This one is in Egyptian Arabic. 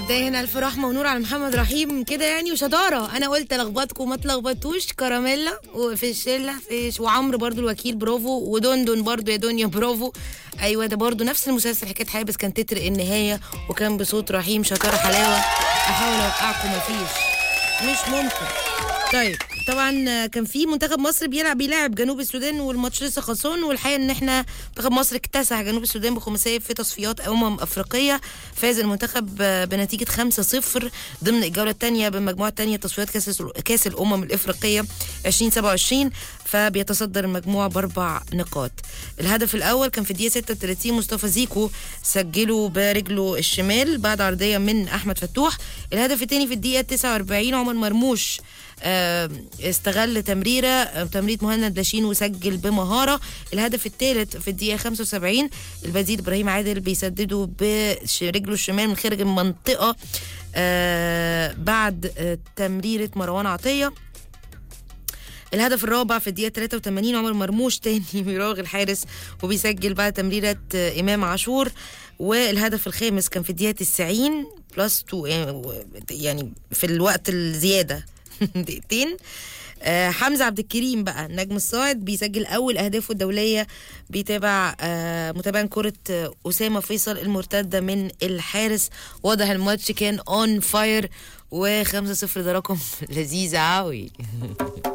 مبدئيا الف رحمه ونور على محمد رحيم كده يعني وشطاره انا قلت لخبطكم ما تلخبطوش كراميلا وفي الشله في وعمرو برضو الوكيل برافو ودندن برضو يا دنيا برافو ايوه ده برضو نفس المسلسل حكايه حياه بس كان تتر النهايه وكان بصوت رحيم شطاره حلاوه احاول اوقعكم مفيش مش ممكن طيب طبعا كان في منتخب مصر بيلعب بيلاعب جنوب السودان والماتش لسه خلصان والحقيقه ان احنا منتخب مصر اكتسح جنوب السودان بخماسيه في تصفيات امم افريقيه فاز المنتخب بنتيجه 5-0 ضمن الجوله الثانيه بالمجموعه الثانيه تصفيات كاس كاس الامم الافريقيه 2027 فبيتصدر المجموعه باربع نقاط الهدف الاول كان في الدقيقه 36 مصطفى زيكو سجله برجله الشمال بعد عرضيه من احمد فتوح الهدف الثاني في الدقيقه 49 عمر مرموش استغل تمريره تمريره مهند لاشين وسجل بمهاره الهدف الثالث في الدقيقه 75 البديل ابراهيم عادل بيسدده برجله الشمال من خارج المنطقه بعد تمريره مروان عطيه الهدف الرابع في الدقيقة 83 عمر مرموش تاني بيراغ الحارس وبيسجل بعد تمريرة إمام عاشور والهدف الخامس كان في الدقيقة 90 بلس 2 يعني في الوقت الزيادة دقيقتين آه حمزه عبد الكريم بقى النجم الصاعد بيسجل اول اهدافه الدوليه بيتابع آه متابعا كره آه اسامه فيصل المرتده من الحارس واضح الماتش كان اون فاير و5 0 ده رقم لذيذ قوي